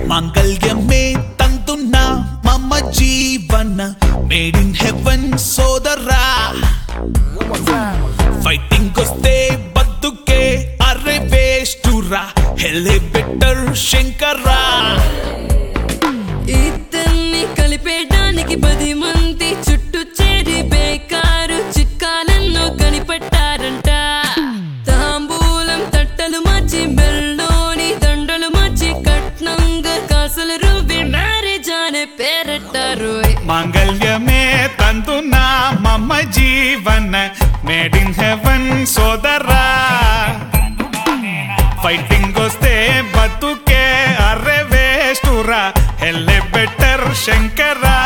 మాంగళ్యమే తంతున్న మమ్మ జీవన మేడ్ ఇన్ హెవెన్ సోదరా ఫైటింగ్ వస్తే బతుకే అరే వేస్టురా హెల్లే బెటర్ శంకరా ఇద్దరిని కలిపేయడానికి పది మంది చుట్టూ చేరి బేకారు చిక్కాలెన్నో కనిపెట్టారంట తాంబూలం తట్టలు మార్చి బెల్లోని దండలు మార్చి కట్నంగా కాసులు రువ్వి మ్యారేజ్ అనే పేరెట్టారు మాంగళ్యమే తంతున్న మమ్మ జీవన మేడ్ ఇన్ హెవెన్ సోదరా ఫైటింగ్ వస్తే బతుకే అర్రే వేస్టురా హెల్లే better Shankara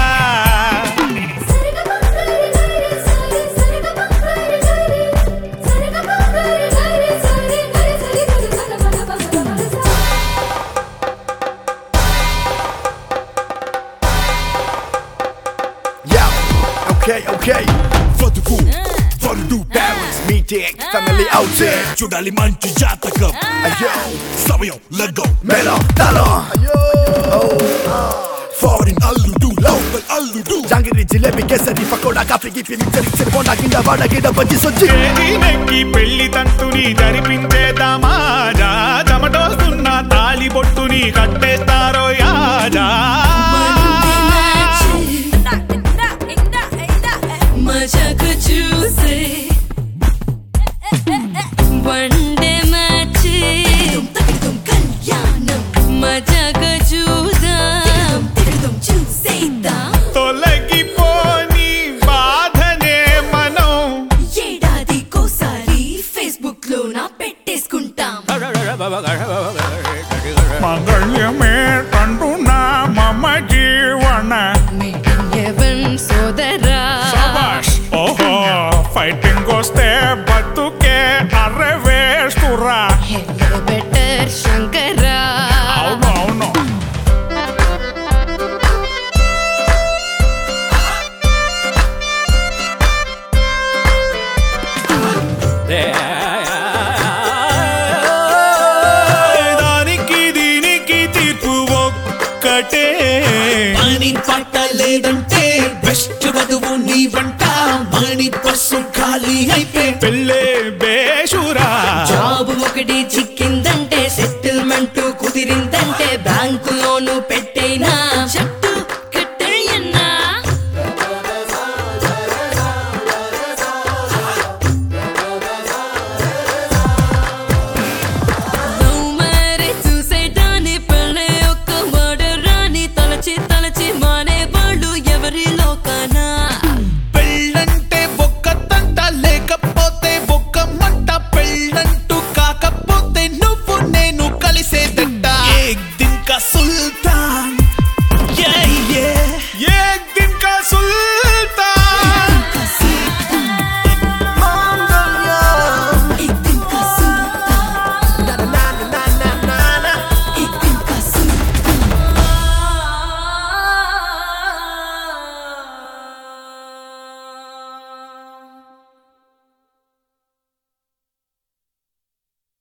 Yeah, okay, okay. బతుకు వరుడు parents meeting family outing చూడాలి మంచి జాతకం అయ్యో సమయం లగ్గం మేళం తాళం ఫారిన్ అల్లుడు లోకల్ అల్లుడు జాంగిరి జిలేబీ కేసరి పకోడా కాఫీ గిఫీ మిక్సర్ ఇచ్చిన బోండా గిండ వాడ గిడ బజ్జి సొచ్చి నెక్కి పెళ్లి తంతుని జరిపించేద్దామా జా చెమటోస్తున్న తాలి బొట్టుని కట్టేస్తారో యాజా మజాకు చూసే వన్డే మ్యాచ్ మజాకు చూద్దాం చూసేద్దాం తొలగిపోని బాధనే మనం ఏడాదికోసారి ఫేస్బుక్ లో నా పెట్టేసుకుంటాం మంగళ్యమే తంటున్నా మమ జీవన ఎవన్ సోదరా ఓహో ఫైటింగ్ వస్తే బతుకే అర్రె వేస్తురా బెటర్ శంకరా అవును అవును దానికి దీనికి తీర్పు ఒక్కటే మణి పట్టలేదంటే బెస్ట్ వధువు నీ వంట మణి పర్సు ఖాళీ అయిపోయి పెళ్ళే బేషురా జాబ్ ఒకటి చిక్కిందంటే సెటిల్మెంట్ కుదిరిందంటే బ్యాంకు లోను పెట్టి